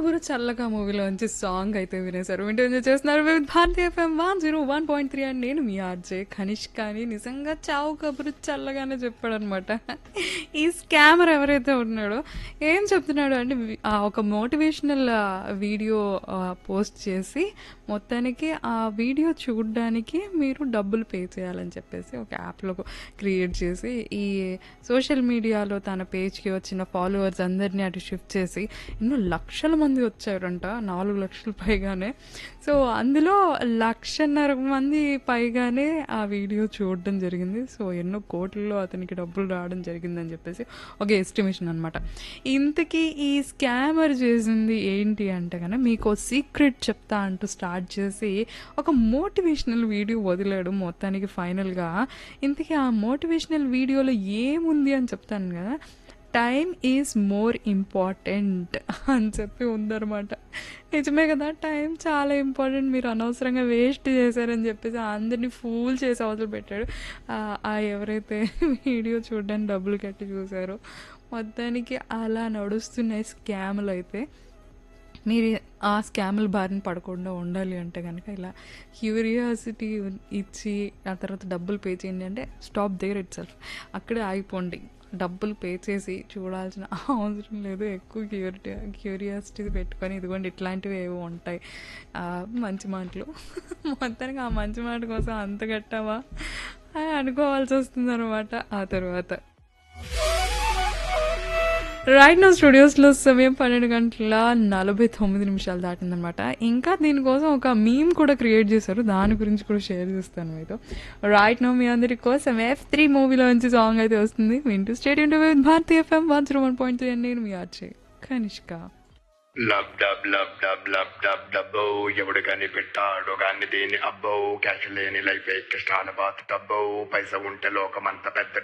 కబురు చల్లగా మూవీలోంచి సాంగ్ అయితే వినేశారు వింటూ ఎంజాయ్ చేస్తున్నారు with Bharati FM one zero one point three and నేను మీ ఆర్జే కనిష్క అని నిజంగా చావు కబురు చల్లగానే చెప్పాడు అనమాట ఈ స్కామర్ ఎవరైతే ఉన్నాడో ఏం చెప్తున్నాడు అంటే వి- ఆ ఒక మోటివేషనల్ వీడియో పోస్ట్ చేసి మొత్తానికి ఆ వీడియో చూడడానికి మీరు డబ్బులు పే చేయాలని చెప్పేసి ఒక యాప్లో క్రియేట్ చేసి ఈ సోషల్ మీడియాలో తన పేజ్కి వచ్చిన ఫాలోవర్స్ అందరినీ అటు షిఫ్ట్ చేసి ఎన్నో లక్షల మంది వచ్చారంట నాలుగు లక్షల పైగానే సో అందులో లక్షన్నర మంది పైగానే ఆ వీడియో చూడడం జరిగింది సో ఎన్నో కోట్లలో అతనికి డబ్బులు రావడం జరిగిందని చెప్పేసి ఒక ఎస్టిమేషన్ అనమాట ఇంతకీ ఈ స్కామర్ చేసింది ఏంటి అంటే కనుక మీకు సీక్రెట్ చెప్తా అంటూ స్టార్ట్ చేసి ఒక మోటివేషనల్ వీడియో వదిలాడు మొత్తానికి ఫైనల్గా ఇంతకీ ఆ మోటివేషనల్ వీడియోలో ఏముంది అని చెప్తాను కదా టైం ఈజ్ మోర్ ఇంపార్టెంట్ అని చెప్పి ఉందన్నమాట నిజమే కదా టైం చాలా ఇంపార్టెంట్ మీరు అనవసరంగా వేస్ట్ చేశారని చెప్పేసి అందరినీ ఫూల్ చేసి అవతలు పెట్టాడు ఆ- ఆ ఎవరైతే వీడియో చూడడానికి డబ్బులు కట్టి చూసారో మొత్తానికి అలా నడుస్తున్నాయి స్కామ్లు అయితే మీరు ఆ స్కామ్ల బారిన పడకుండా ఉండాలి అంటే కనుక ఇలా క్యూరియాసిటీ ఇచ్చి ఆ తర్వాత డబ్బులు పే చేయండి అంటే స్టాప్ దేర్ ఇట్ సెల్ఫ్ అక్కడే ఆగిపోండి డబ్బులు పే చేసి చూడాల్సిన అవసరం లేదు ఎక్కువ క్యూరిటీ క్యూరియాసిటీ పెట్టుకొని ఇదిగోండి ఇట్లాంటివి ఏవో ఉంటాయి ఆ, మంచి మాటలు మొత్తానికి ఆ మంచి మాట కోసం అంత కట్టావా అని అనుకోవాల్సి వస్తుంది అనమాట ఆ తర్వాత రైట్ నో స్టూడియోస్లో సమయం పన్నెండు గంటల నలభై తొమ్మిది నిమిషాలు దాటిందనమాట ఇంకా దీనికోసం ఒక మీమ్ కూడా క్రియేట్ చేశారు దాని గురించి కూడా షేర్ చేస్తాను మీతో రైట్ నో మీ అందరి కోసం ఎఫ్ త్రీ మూవీలో మంచి సాంగ్ అయితే వస్తుంది వింటూ stay tuned with Bharati FM one zero one point three and నేను మీ RJ Kanishka lub dub lub dub lub dub డబ్బో ఎవడు కాని పెట్టాడు కాని దీని అబ్బో క్యాష్ లేని లైఫ్ కష్టాల బాత్ డబ్బో పైస ఉంటే లోకమంత పెద్ద